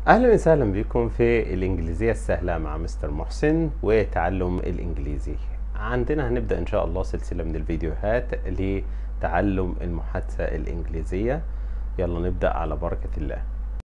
اهلا وسهلا بكم في الانجليزيه السهله مع مستر محسن وتعلم الانجليزي عندنا هنبدا ان شاء الله سلسله من الفيديوهات لتعلم المحادثه الانجليزيه يلا نبدا على بركه الله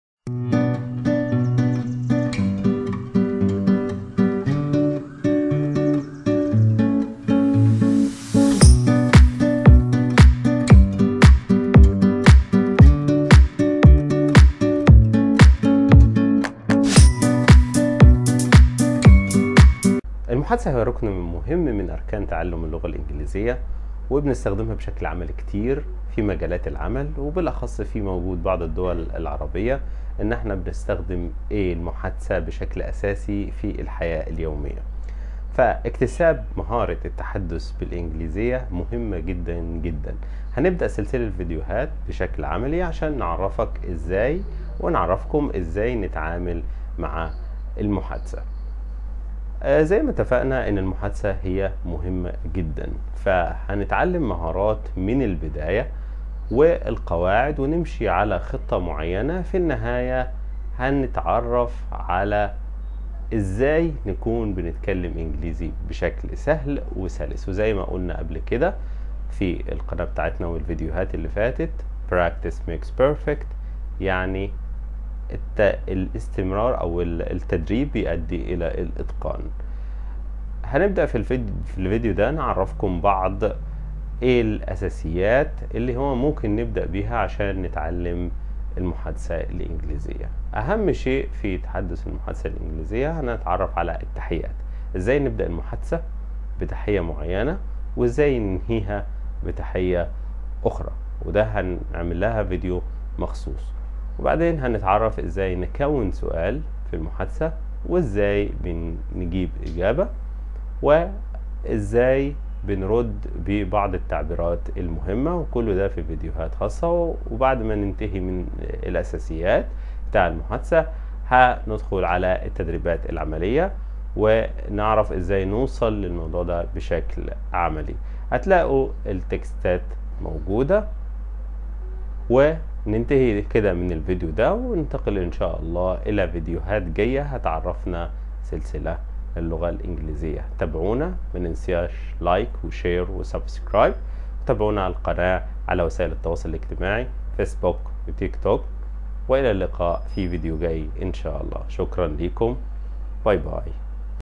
المحادثة هي ركن مهم من أركان تعلم اللغة الإنجليزية وبنستخدمها بشكل عملي كتير في مجالات العمل وبالأخص في موجود بعض الدول العربية إن احنا بنستخدم إيه المحادثة بشكل أساسي في الحياة اليومية فاكتساب مهارة التحدث بالإنجليزية مهمة جدا جدا هنبدأ سلسلة الفيديوهات بشكل عملي عشان نعرفك إزاي ونعرفكم إزاي نتعامل مع المحادثة آه زي ما اتفقنا ان المحادثة هي مهمة جدا فهنتعلم مهارات من البداية والقواعد ونمشي على خطة معينة في النهاية هنتعرف على ازاي نكون بنتكلم انجليزي بشكل سهل وسلس وزي ما قلنا قبل كده في القناة بتاعتنا والفيديوهات اللي فاتت practice makes perfect يعني الت... الاستمرار او التدريب بيؤدي الى الاتقان هنبدا في الفيديو في الفيديو ده نعرفكم بعض ايه الاساسيات اللي هو ممكن نبدا بيها عشان نتعلم المحادثه الانجليزيه اهم شيء في تحدث المحادثه الانجليزيه هنتعرف على التحيات ازاي نبدا المحادثه بتحيه معينه وازاي ننهيها بتحيه اخرى وده هنعمل لها فيديو مخصوص وبعدين هنتعرف ازاي نكون سؤال في المحادثة وازاي بنجيب اجابة وازاي بنرد ببعض التعبيرات المهمة وكل ده في فيديوهات خاصة وبعد ما ننتهي من الاساسيات بتاع المحادثة هندخل على التدريبات العملية ونعرف ازاي نوصل للموضوع ده بشكل عملي هتلاقوا التكستات موجودة وننتهي كده من الفيديو ده وننتقل ان شاء الله الى فيديوهات جاية هتعرفنا سلسلة اللغة الانجليزية تابعونا ما ننساش لايك وشير وسبسكرايب تابعونا على القناة على وسائل التواصل الاجتماعي فيسبوك وتيك توك والى اللقاء في فيديو جاي ان شاء الله شكرا لكم باي باي